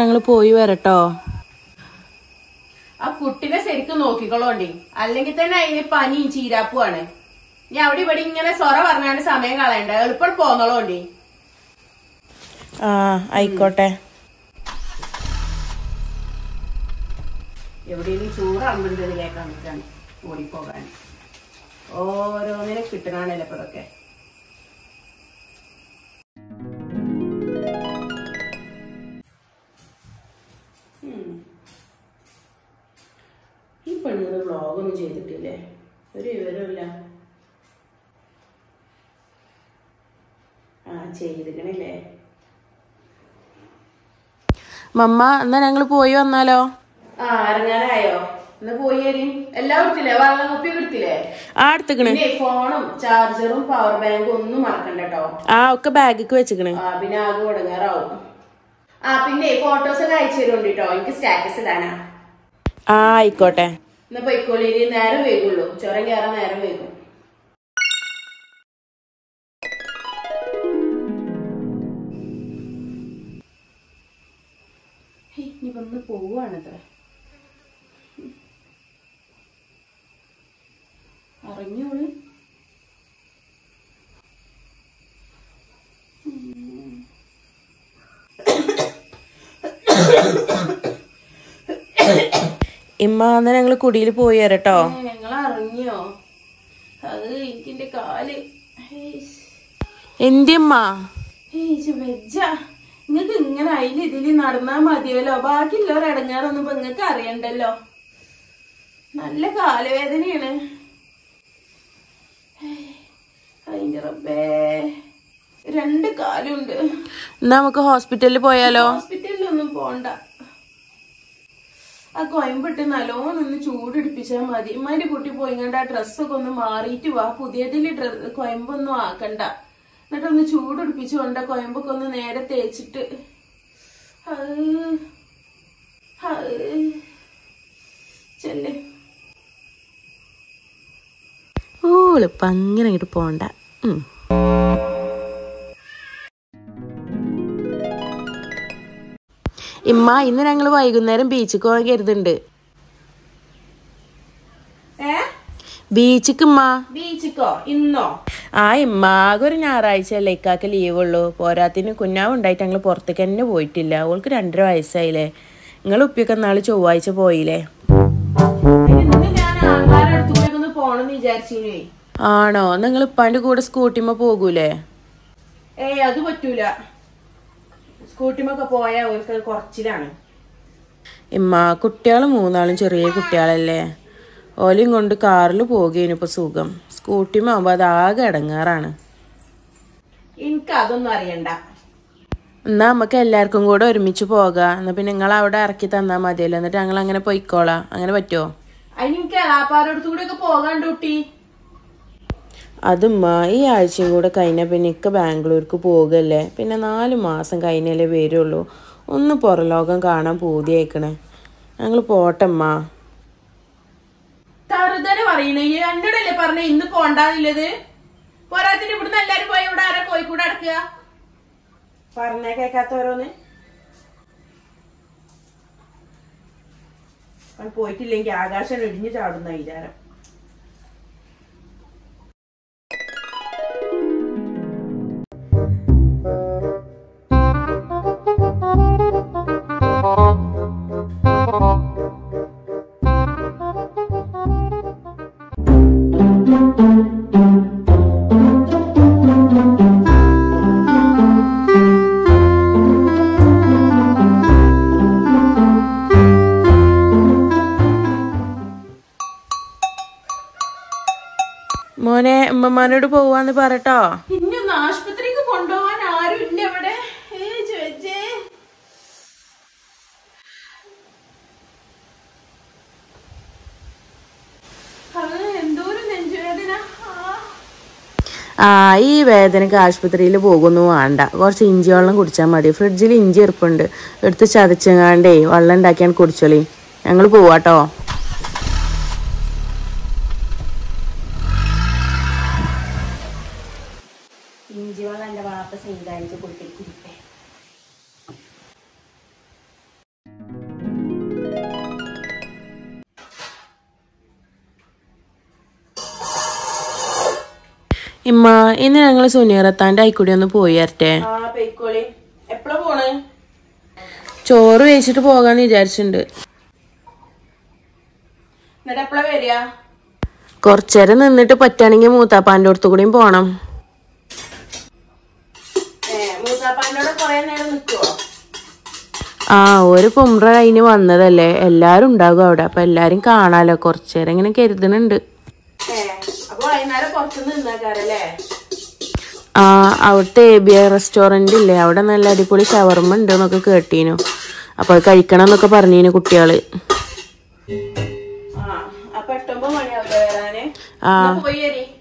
ഞങ്ങൾ പോയി വരട്ടോ ആ കുട്ടിനെ ശരിക്കും നോക്കിക്കോളോണ്ടി അല്ലെങ്കിൽ തന്നെ അതിന് പനിയും ചീരാപ്പുമാണ് ഞാൻ അവിടെ ഇവിടെ ഇങ്ങനെ സൊറ പറഞ്ഞാണ്ട് സമയം കളയണ്ട എളുപ്പം പോന്നോളോണ്ടി ആ ആയിക്കോട്ടെ എവിടെയെങ്കിലും ചൂടാകുമ്പോഴത്തേന് കേൾക്കാൻ നിൽക്കാണ് ഓടിപ്പോകാൻ ഓരോന്നിനെ കിട്ടണാണല്ലോ ഇപ്പൊ ഇതൊക്കെ ഉം. ഈ പെണ്ണുങ്ങൾ വ്ളോഗൊന്നും ചെയ്തിട്ടില്ലേ ഒരു വിവരമില്ല ആ ചെയ്തിക്കണില്ലേ മമ്മ എന്നാ ഞങ്ങൾ പോയി വന്നാലോ ആ ഇറങ്ങാനായോ ഇന്ന് പോയി വരി എല്ലാം എടുത്തില്ലേ വെള്ളം കുപ്പി എടുത്തില്ലേ ആ എടുത്തുക്കണ് പിന്നെ ഫോണും ചാർജറും പവർ ബാങ്കും ഒന്നും മറക്കണ്ട കേട്ടോ ആ ഒക്കെ ബാഗിക്ക് വെച്ചിക്കണ് ആ പിന്നെ ആകെ ഉടങ്ങാറാവും ആ പിന്നെ ഫോട്ടോസ് ഒക്കെ അയച്ചു തരുന്നുണ്ട് കേട്ടോ എനിക്ക് സ്റ്റാറ്റസ് ഇടാനാ ആ ആയിക്കോട്ടെ ഇന്ന് പൊയ്ക്കോളി നേരം വൈകുള്ളൂ ചുരം കയറാൻ നേരം വൈകും ഹേയ്, ഇനിയിപ്പോ ഒന്ന് പോവാണത്ര അറിഞ്ഞോളൂ ഇമ്മ എന്നാ ഞങ്ങൾ കുടിയിൽ പോയി വരട്ടോ ഞങ്ങൾ അറിഞ്ഞോ അത് എനിക്കെന്റെ കാല് ഹേയ്സ്. എന്റെ അമ്മ ഹേയ്സ് വെജ്ജ നിങ്ങക്ക് ഇങ്ങനെ അതിൽ ഇതില് നടന്നാ മതിയല്ലോ ബാക്കിയുള്ളവർ അടങ്ങാറൊന്നും ഇപ്പൊ നിങ്ങക്ക് അറിയണ്ടല്ലോ നല്ല കാലുവേദനയാണ് ഹേയ്, അതിന്റെ റബ്ബേ രണ്ട് കാലുണ്ട് എന്നാ നമുക്ക് ഹോസ്പിറ്റലിൽ പോയാലോ ഹോസ്പിറ്റലിലൊന്നും പോണ്ട ആ കൊയമ്പിട്ട് നല്ലോണം ഒന്ന് ചൂടെടുപ്പിച്ചാൽ മതി ഇമ്മാന്റെ കുട്ടി പോയിങ്ങണ്ട് ആ ഡ്രസ്സൊക്കെ ഒന്ന് മാറിയിട്ട് വാ പുതിയതിൽ കൊയമ്പൊന്നും ആക്കണ്ട എന്നിട്ടൊന്ന് ചൂടെടുപ്പിച്ച് കൊണ്ട് ആ കൊയമ്പൊക്കെ ഒന്ന് നേരെ തേച്ചിട്ട് അത് അത് ചെല്ലേ ഓളിപ്പ അങ്ങനെ അങ്ങോട്ട് പോണ്ട ഉം. ഇമ്മ ഇന്ന് ഞങ്ങൾ വൈകുന്നേരം ബീച്ചിൽ പോകാൻ കരുതുന്നുണ്ട് ഏ ബീച്ചിക്ക് ഉമ്മ ബീച്ചിക്കോ ഇന്നോ ആ ഇമ്മ ആകെ ഒരു ഞായറാഴ്ച അല്ലേ ഇക്കാക്ക് ലീവുള്ളൂ പോരാത്തിന് കുഞ്ഞാവ് ഉണ്ടായിട്ട് ഞങ്ങൾ പുറത്തേക്ക് തന്നെ പോയിട്ടില്ല അവൾക്ക് രണ്ടര വയസ്സായില്ലേ നിങ്ങൾ ഉപ്പിയൊക്കെ നാളെ ചൊവ്വാഴ്ച പോയില്ലേ ഇന്ന് ഞാൻ ആൾക്കാരുടെ അടുത്തുകൂടെ ഒന്ന് പോണെന്ന് വിചാരിച്ചിനേ ആണോ നിങ്ങൾ ഇപ്പാൻ്റെ കൂടെ സ്കൂട്ടിമ്മ പോകൂലേ ഏയ് അത് പറ്റൂല സ്കൂട്ടിമൊക്കെ പോയാൽ ഓർക്ക് കുറച്ചിലാണ് ഇമ്മ കുട്ടികൾ മൂന്നാളും ചെറിയ കുട്ടികളല്ലേ ഓലയും കൊണ്ട് കാറിൽ പോകുകയാണ് ഇപ്പോൾ സുഖം സ്കൂട്ടിമ്മ ആകുമ്പോൾ അത് ആകെ ഇടങ്ങാറാണ് എനിക്ക് അതൊന്നും അറിയണ്ട എന്നാ നമുക്ക് എല്ലാവർക്കും കൂടെ ഒരുമിച്ച് പോകാം എന്നാ പിന്നെ നിങ്ങൾ അവിടെ ഇറക്കി തന്നാൽ മതിയല്ലോ എന്നിട്ട് ഞങ്ങൾ അങ്ങനെ പോയിക്കോളാം അങ്ങനെ പറ്റുമോ അതിന് എനിക്ക് ആപ്പാരോടത്തു കൂടെ ഒക്കെ പോകാൻ ഡ്യൂട്ടി അതുമ്മ ഈ ആഴ്ചയും കൂടെ കഴിഞ്ഞാൽ പിന്നെ ഇക്ക ബാംഗ്ലൂർക്ക് പോകുകയല്ലേ പിന്നെ നാല് മാസം കഴിഞ്ഞാലേ വരുള്ളൂ ഒന്ന് പുറലോകം കാണാൻ പൂതിയായിക്കണേ ഞങ്ങൾ പോട്ടമ്മ തറുതല പറയണേ ഈ എന്നോടല്ലേ പറഞ്ഞ ഇന്ന് പോണ്ടാന്നില്ലത് പോരാത്തിന് ഇവിടുന്ന് എല്ലാരും പോയി ഇവിടെ ആരാ കോഴിക്കൂടെ അടക്കുക പറഞ്ഞേ കേക്കാത്ത ഓരോന്ന് അവൻ പോയിട്ടില്ലെങ്കിൽ ആകാശം ഇടിഞ്ഞു ചാടുന്ന വിചാരം മോനെ ഉമ്മമാനോട് പോവാന്ന് പറട്ടോ ഇനി ഒന്ന് ആശുപത്രിക്ക് കൊണ്ടുപോകാൻ ആരും ഇല്ല ഇവിടെ ഏ ചേച്ചേ അത് എന്തോരം നെഞ്ചുവേദന ആ ആ ഈ വേദനക്ക് ആശുപത്രിയിൽ പോകുന്നു വേണ്ട കുറച്ച് ഇഞ്ചി വെള്ളം കുടിച്ചാൽ മതി ഫ്രിഡ്ജിൽ ഇഞ്ചി ഇരിപ്പുണ്ട് എടുത്ത് ചതച്ചങ്ങാണ്ടേ വെള്ളം ഉണ്ടാക്കിയാണ് കുടിച്ചോളി ഞങ്ങൾ പോവാട്ടോ ഇഞ്ചി വെള്ളം എന്റെ വാപ്പ സൈഡായിട്ട് കുട്ടി കുടിപ്പേ ഇമ്മ ഇന്ന് ഞങ്ങൾ സുനീറത്താൻ്റെ ആയിക്കൂടി ഒന്ന് പോയി വരട്ടെ ആ പെയ്ക്കോളി എപ്പളാ പോണ് ചോറ് വേവിച്ചിട്ട് പോകാന്ന് വിചാരിച്ചിട്ടുണ്ട് എന്നിട്ട് എപ്പളാ വരിക കുറച്ചേരം നിന്നിട്ട് പറ്റുകയാണെങ്കിൽ മൂത്താപ്പാൻ്റെ അടുത്തു കൂടിയും പോണം ഏ മൂത്താപ്പാനോട് കൊറേ നേരം നിക്കുവോ ആ ഒരു കുമ്പ്ര കഴിഞ്ഞ് വന്നതല്ലേ എല്ലാരും ഉണ്ടാകും അവിടെ അപ്പൊ എല്ലാരും കാണാലോ കുറച്ചേരം ഇങ്ങനെ കരുതണുണ്ട് ഏ അപ്പൊ വൈകുന്നേരം പുറത്തുനിന്ന് നിന്നാക്കാരല്ലേ ആ അവിടുത്തെ എ ബി ഐ റെസ്റ്റോറന്റ് ഇല്ലേ അവിടെ നല്ല അടിപൊളി ഷവർമ്മ ഉണ്ട് എന്നൊക്കെ കേട്ടീനു അപ്പൊ അത് കഴിക്കണം എന്നൊക്കെ പറഞ്ഞീനു കുട്ടികള് ആ അപ്പൊ എട്ടൊമ്പത് മണിയാവില്ലേ വരാന് ആ എന്നാ പോയി വരി